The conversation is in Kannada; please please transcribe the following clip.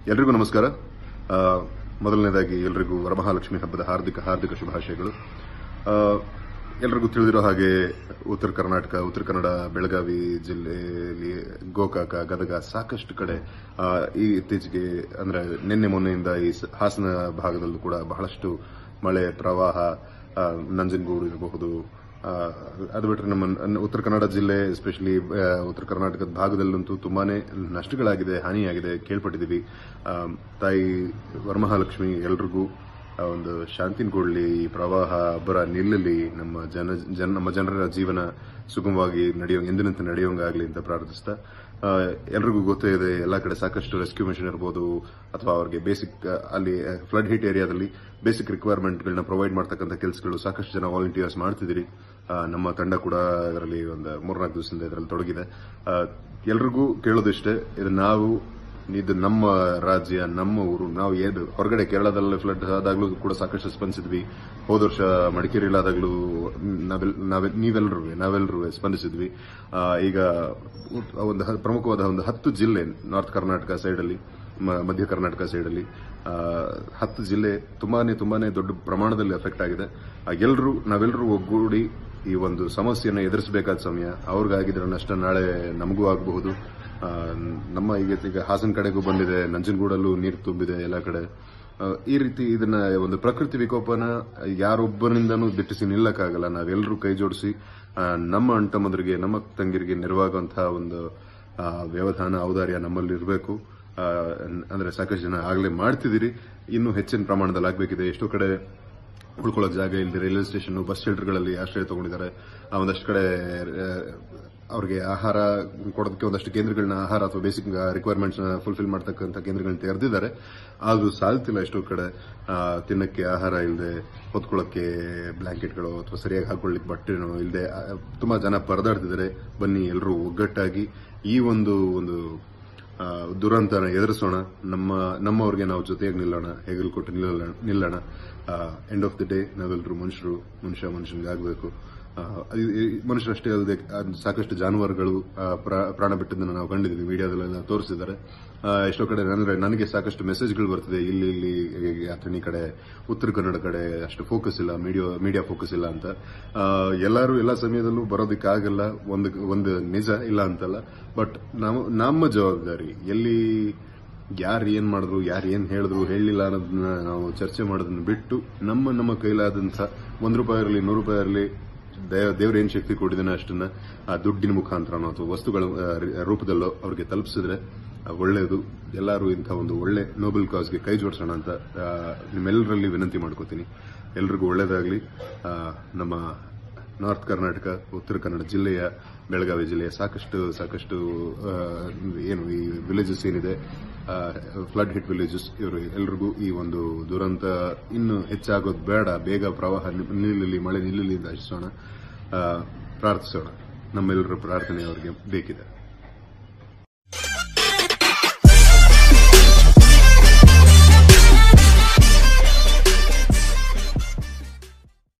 ಎಲ್ರಿಗೂ ನಮಸ್ಕಾರ ಆ, ಮೊದಲನೇದಾಗಿ ಎಲ್ರಿಗೂ ವರಮಹಾಲಕ್ಷ್ಮಿ ಹಬ್ಬದ ಹಾರ್ದಿಕ ಹಾರ್ದಿಕ ಶುಭಾಶಯಗಳು ಆ, ಎಲ್ರಿಗೂ ತಿಳಿದಿರೋ ಹಾಗೆ ಉತ್ತರ ಕರ್ನಾಟಕ ಉತ್ತರ ಕನ್ನಡ ಬೆಳಗಾವಿ ಜಿಲ್ಲೆಯಲ್ಲಿ ಗೋಕಾಕ ಗದಗ ಸಾಕಷ್ಟು ಕಡೆ ಆ, ಈ ಇತ್ತೀಚೆಗೆ ಅಂದ್ರೆ ನಿನ್ನೆ ಮೊನ್ನೆಯಿಂದ ಈ ಸ- ಹಾಸನ ಭಾಗದಲ್ಲೂ ಕೂಡ ಬಹಳಷ್ಟು ಮಳೆ ಪ್ರವಾಹ ಆ, ನಂಜನಗೂಡು ಇರಬಹುದು ಆ, ಅದು ಬಿಟ್ಟರೆ ನಮ್ಮ ನ- ಉತ್ತರ ಕನ್ನಡ ಜಿಲ್ಲೆ ಎಸ್ಪೆಷಲಿ ಉತ್ತರ ಕರ್ನಾಟಕದ ಭಾಗದಲ್ಲಂತೂ ತುಂಬಾನೇ ನಷ್ಟಗಳಾಗಿದೆ ಹಾನಿಯಾಗಿದೆ ಕೇಳ್ಪಟ್ಟಿದ್ದೀವಿ ಆ, ತಾಯಿ ವರಮಹಾಲಕ್ಷ್ಮಿ ಎಲ್ರಿಗೂ ಆ, ಒಂದು ಶಾಂತಿನ ಕೊಡಲಿ ಈ ಪ್ರವಾಹ ಅಬ್ಬರ ನಿಲ್ಲಲಿ ನಮ್ಮ ಜನ ಜನ ನಮ್ಮ ಜನರ ಜೀವನ ಸುಗಮವಾಗಿ ನಡೆಯೋ ಎಂದಿನಂತೆ ನಡೆಯೋಂಗಾಗಲಿ ಅಂತ ಪ್ರಾರ್ಥಿಸ್ತಾ ಆ, ಎಲ್ರಿಗೂ ಗೊತ್ತೇ ಇದೆ ಎಲ್ಲ ಕಡೆ ಸಾಕಷ್ಟು ರೆಸ್ಕ್ಯೂ ಮಿಷನ್ ಇರ್ಬೋದು ಅಥವಾ ಅವ್ರಿಗೆ ಬೇಸಿಕ್ ಅಲ್ಲಿ ಫ್ಲಡ್ ಹಿಟ್ ಏರಿಯಾದಲ್ಲಿ ಬೇಸಿಕ್ ರಿಕ್ವೈರ್ಮೆಂಟ್ಗಳನ್ನ ಪ್ರೊವೈಡ್ ಮಾಡ್ತಕ್ಕಂಥ ಕೆಲಸಗಳು ಸಾಕಷ್ಟು ಜನ ವಾಲಂಟಿಯರ್ಸ್ ಮಾಡ್ತಿದ್ದೀರಿ ಆ, ನಮ್ಮ ತಂಡ ಕೂಡ ಇದರಲ್ಲಿ ಒಂದು ಮೂರ್ನಾಲ್ಕು ದಿವಸದಿಂದ ಇದರಲ್ಲಿ ತೊಡಗಿದೆ ಆ, ಎಲ್ರಿಗೂ ಕೇಳೋದಿಷ್ಟೇ ಇದು ನಾವು ಇದು ನಮ್ಮ ರಾಜ್ಯ ನಮ್ಮ ಊರು ನಾವು ಏನು ಹೊರಗಡೆ ಕೇರಳದಲ್ಲಿ ಫ್ಲಡ್ ಆದಾಗಲೂ ಕೂಡ ಸಾಕಷ್ಟು ಸ್ಪಂದಿಸಿದ್ವಿ ಹೋದ ವರ್ಷ ಮಡಿಕೇರಿಲಾದಾಗಲೂ ನಾವೆಲ್ ನಾವೆ ನೀವೆಲ್ಲರೂ ನಾವೆಲ್ಲರೂ ಸ್ಪಂದಿಸಿದ್ವಿ ಆ, ಈಗ ಉತ್- ಒಂದು ಹ- ಪ್ರಮುಖವಾದ ಒಂದು ಹತ್ತು ಜಿಲ್ಲೆ ನಾರ್ತ್ ಕರ್ನಾಟಕ ಸೈಡಲ್ಲಿ ಮ- ಮಧ್ಯ ಕರ್ನಾಟಕ ಸೈಡಲ್ಲಿ ಆ, ಹತ್ತು ಜಿಲ್ಲೆ ತುಂಬಾನೇ ತುಂಬಾನೇ ದೊಡ್ಡ ಪ್ರಮಾಣದಲ್ಲಿ ಎಫೆಕ್ಟ್ ಆಗಿದೆ ಎಲ್ಲರೂ ನಾವೆಲ್ಲರೂ ಒಗ್ಗೂಡಿ ಈ ಒಂದು ಸಮಸ್ಯೆಯನ್ನು ಎದುರಿಸಬೇಕಾದ ಸಮಯ ಅವ್ರಿಗಾಗಿದ್ರೆ ನಷ್ಟ ನಾಳೆ ನಮಗೂ ಆಗಬಹುದು ಆ, ನಮ್ಮ ಈಗ ಈಗ ಹಾಸನ ಕಡೆಗೂ ಬಂದಿದೆ ನಂಜನಗೂಡಲ್ಲೂ ನೀರು ತುಂಬಿದೆ ಎಲ್ಲ ಕಡೆ ಆ, ಈ ರೀತಿ ಇದನ್ನ ಒಂದು ಪ್ರಕೃತಿ ವಿಕೋಪನ ಯಾರೊಬ್ಬರಿಂದನೂ ದಿಟ್ಟಿಸಿ ನಿಲ್ಲಕ್ಕಾಗಲ್ಲ ನಾವೆಲ್ಲರೂ ಕೈ ಜೋಡಿಸಿ ಆ, ನಮ್ಮ ಅಣ್ತಮ್ಮದ್ರಿಗೆ ನಮ್ಮ ತಂಗಿರಿಗೆ ನೆರವಾಗುವಂತಹ ಒಂದು ಆ, ವ್ಯವಧಾನ ಔದಾರ್ಯ ನಮ್ಮಲ್ಲಿ ಇರಬೇಕು ಅಂದ್ರೆ ಸಾಕಷ್ಟು ಜನ ಆಗಲೇ ಮಾಡ್ತಿದ್ದೀರಿ ಇನ್ನೂ ಹೆಚ್ಚಿನ ಪ್ರಮಾಣದಲ್ಲಿ ಆಗಬೇಕಿದೆ ಎಷ್ಟೋ ಕಡೆ ಉಳ್ಕೊಳ್ಳೋಕೆ ಜಾಗ ಇಲ್ಲದೆ ರೈಲ್ವೆ ಸ್ಟೇಷನ್ ಬಸ್ ಶೆಲ್ಟರ್ಗಳಲ್ಲಿ ಆಶ್ರಯ ತಗೊಂಡಿದ್ದಾರೆ ಆ ಒಂದಷ್ಟು ಕಡೆ ಆ, ಅವ್ರಿಗೆ ಆಹಾರ ಕೊಡೋದಕ್ಕೆ ಒಂದಷ್ಟು ಕೇಂದ್ರಗಳನ್ನ ಆಹಾರ ಅಥವಾ ಬೇಸಿಕ್ ರಿಕ್ವೈರ್ಮೆಂಟ್ಸ್ ಫುಲ್ಫಿಲ್ ಮಾಡ್ತಕ್ಕಂಥ ಕೇಂದ್ರಗಳನ್ನ ತೆರೆದಿದ್ದಾರೆ ಅದು ಸಾಲ್ತಿಲ್ಲ ಎಷ್ಟೋ ಕಡೆ ಆ, ತಿನ್ನಕ್ಕೆ ಆಹಾರ ಇಲ್ಲದೆ ಹೊತ್ಕೊಳ್ಳೋಕೆ ಬ್ಲಾಂಕೆಟ್ಗಳು ಅಥವಾ ಸರಿಯಾಗಿ ಹಾಕೊಳ್ಳಿಕ್ಕೆ ಬಟ್ಟೆನೋ ಇಲ್ಲದೆ ತುಂಬಾ ಜನ ಪರದಾಡ್ತಿದ್ದಾರೆ ಬನ್ನಿ ಎಲ್ಲರೂ ಒಗ್ಗಟ್ಟಾಗಿ ಈ ಒಂದು ಒಂದು ಆ, ದುರಂತನ ಎದುರಿಸೋಣ ನಮ್ಮ ನಮ್ಮವ್ರಿಗೆ ನಾವು ಜೊತೆಯಾಗಿ ನಿಲ್ಲೋಣ ಹೆಗಲು ಕೊಟ್ಟು ನಿಲ್ಲೋಣ ನಿಲ್ಲೋಣ ಎಂಡ್ ಆಫ್ ದಿ ಡೇ ನಾವೆಲ್ಲರೂ ಮನುಷ್ಯರು ಮನುಷ್ಯ ಮನುಷ್ಯನಿಗಾಗಬೇಕು ಮನುಷ್ಯರಷ್ಟೇ ಅಲ್ಲದೆ ಸಾಕಷ್ಟು ಜಾನುವಾರುಗಳು ಆ, ಪ್ರಾ- ಪ್ರಾಣ ಬಿಟ್ಟದನ್ನು ನಾವು ಕಂಡಿದ್ದೀವಿ ಮೀಡಿಯಾದಲ್ಲೆಲ್ಲ ತೋರಿಸಿದ್ದಾರೆ ಆ, ಎಷ್ಟೋ ಕಡೆ ಅಂದ್ರೆ ನನಗೆ ಸಾಕಷ್ಟು ಮೆಸೇಜ್ಗಳು ಬರ್ತಿದೆ ಇಲ್ಲಿ ಇಲ್ಲಿ ಈ ಅಥಣಿ ಕಡೆ ಉತ್ತರ ಕನ್ನಡ ಕಡೆ ಅಷ್ಟು ಫೋಕಸ್ ಇಲ್ಲ ಮೀಡಿಯಾ ಮೀಡಿಯಾ ಫೋಕಸ್ ಇಲ್ಲ ಅಂತ ಆ, ಎಲ್ಲರೂ ಎಲ್ಲ ಸಮಯದಲ್ಲೂ ಬರೋದಕ್ಕಾಗಲ್ಲ ಒಂದು ಒಂದು ನಿಜ ಇಲ್ಲ ಅಂತಲ್ಲ ಬಟ್ ನಾವು ನಮ್ಮ ಜವಾಬ್ದಾರಿ ಎಲ್ಲಿ ಯಾರು ಏನ್ ಮಾಡಿದ್ರು ಯಾರು ಏನ್ ಹೇಳಿದ್ರು ಹೇಳಿಲ್ಲ ಅನ್ನೋದನ್ನ ನಾವು ಚರ್ಚೆ ಮಾಡೋದನ್ನ ಬಿಟ್ಟು ನಮ್ಮ ನಮ್ಮ ಕೈಲಾದಂಥ ಒಂದ್ ರೂಪಾಯಿ ಇರಲಿ ನೂರು ರೂಪಾಯಿ ಇರಲಿ ದೇವ್ರ ಏನ್ ಶಕ್ತಿ ಕೊಟ್ಟಿದ್ದಾನೆ ಅಷ್ಟನ್ನ ಆ ದುಡ್ಡಿನ ಮುಖಾಂತರನೋ ಅಥವಾ ವಸ್ತುಗಳ ಆ, ರೂಪದಲ್ಲೋ ಅವ್ರಿಗೆ ತಲುಪಿಸಿದ್ರೆ ಆ, ಒಳ್ಳೆಯದು ಎಲ್ಲರೂ ಇಂಥ ಒಂದು ಒಳ್ಳೆ ನೋಬೆಲ್ ಕಾಸ್ಗೆ ಕೈ ಜೋಡಿಸೋಣ ಅಂತ ಆ, ನಿಮ್ಮೆಲ್ಲರಲ್ಲಿ ವಿನಂತಿ ಮಾಡ್ಕೋತೀನಿ ಎಲ್ರಿಗೂ ಒಳ್ಳೇದಾಗಲಿ ನಮ್ಮ ನಾರ್ತ್ ಕರ್ನಾಟಕ ಉತ್ತರ ಕನ್ನಡ ಜಿಲ್ಲೆಯ ಬೆಳಗಾವಿ ಜಿಲ್ಲೆಯ ಸಾಕಷ್ಟು ಸಾಕಷ್ಟು ಆ, ಏನು ಈ ವಿಲೇಜಸ್ ಏನಿದೆ ಫ್ಲಡ್ ಹಿಟ್ ವಿಲೇಜಸ್ ಇವರು ಎಲ್ರಿಗೂ ಈ ಒಂದು ದುರಂತ ಇನ್ನು ಹೆಚ್ಚಾಗೋದು ಬೇಡ ಬೇಗ ಪ್ರವಾಹ ನಿ- ನಿಲ್ಲಲಿ ಮಳೆ ನಿಲ್ಲಲಿ ಅಂತ ಆಶಿಸೋಣ ಆ, ಪ್ರಾರ್ಥಿಸೋಣ ನಮ್ಮೆಲ್ಲರ ಪ್ರಾರ್ಥನೆ ಅವರಿಗೆ ಬೇಕಿದೆ